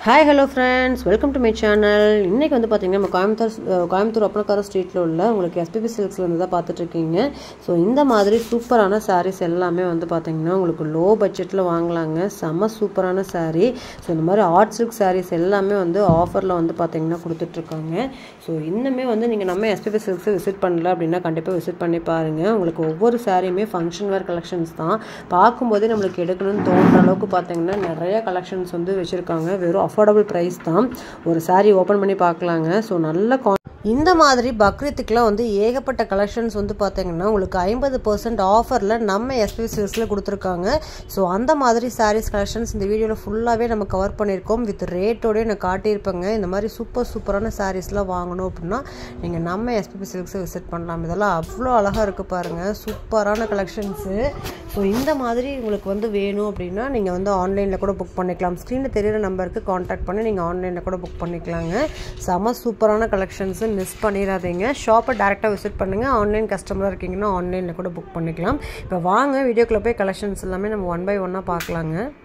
hi hello friends welcome to my channel இன்றைக்கி வந்து பார்த்தீங்கன்னா நம்ம கோயம்புத்தூர் அஹ், கோயம்புத்தூர் ஒப்பனக்கார ஸ்ட்ரீட்டில் உள்ள உங்களுக்கு எஸ்பிபி சில்க்ஸில் இருந்து தான் பார்த்துட்ருக்கீங்க ஸோ இந்த மாதிரி சூப்பரான சாரீஸ் எல்லாமே வந்து பார்த்தீங்கன்னா உங்களுக்கு லோ பட்ஜெட்டில் வாங்கலாங்க செம்ம சூப்பரான saree ஸோ இந்த மாதிரி ஆர்ட் சில்க் sarees எல்லாமே வந்து ஆஃபரில் வந்து பார்த்தீங்கன்னா கொடுத்துட்ருக்காங்க ஸோ இன்னுமே வந்து நீங்கள் நம்ம எஸ்பிபி சில்க்ஸை விசிட் பண்ணல அப்படின்னா கண்டிப்பாக விசிட் பண்ணி பாருங்கள் உங்களுக்கு ஒவ்வொரு சாரியுமே ஃபங்க்ஷன் வேர் கலெக்ஷன்ஸ் தான் பார்க்கும்போதே நம்மளுக்கு எடுக்கணும்னு தோன்ற அளவுக்கு பார்த்தீங்கன்னா நிறைய கலெக்ஷன்ஸ் வந்து வச்சுருக்காங்க வெறும் அஃபோர்டபுள் ப்ரைஸ் தான் ஒரு saree ஓப்பன் பண்ணி பார்க்கலாங்க ஸோ நல்ல கா இந்த மாதிரி பக்ரீத்துக்குலாம் வந்து ஏகப்பட்ட கலெக்ஷன்ஸ் வந்து பார்த்தீங்கன்னா உங்களுக்கு ஐம்பது பர்சன்ட் ஆஃபரில் நம்ம எஸ்பி சில்க்ஸில் கொடுத்துருக்காங்க ஸோ அந்த மாதிரி சாரீஸ் கலெக்ஷன்ஸ் இந்த வீடியோவில் ஃபுல்லாகவே நம்ம கவர் பண்ணியிருக்கோம் வித் ரேட்டோடய நான் காட்டியிருப்பேங்க இந்த மாதிரி சூப்பர் சூப்பரான சாரீஸ்லாம் வாங்கணும் அப்படின்னா நீங்கள் நம்ம எஸ்பிபி சில்க்ஸை விசிட் பண்ணலாம் இதெல்லாம் அவ்வளோ அழகாக இருக்குது பாருங்கள் சூப்பரான கலெக்ஷன்ஸு ஸோ இந்த மாதிரி உங்களுக்கு வந்து வேணும் அப்படின்னா நீங்கள் வந்து ஆன்லைனில் கூட புக் பண்ணிக்கலாம் ஸ்க்ரீனில் தெரியிற நம்பருக்கு காண்டாக்ட் பண்ணி நீங்கள் ஆன்லைனில் கூட புக் பண்ணிக்கலாங்க செம சூப்பரான கலெக்ஷன்ஸு மிஸ் பண்ணிடாதீங்க ஷாப்பை டேரெக்டாக விசிட் பண்ணுங்கள் ஆன்லைன் கஸ்டமராக இருக்கீங்கன்னா ஆன்லைனில் கூட புக் பண்ணிக்கலாம் இப்போ வாங்க வீடியோக்குள்ளே போய் கலெக்ஷன்ஸ் எல்லாமே நம்ம ஒன் பை ஒன்னாக பார்க்கலாங்க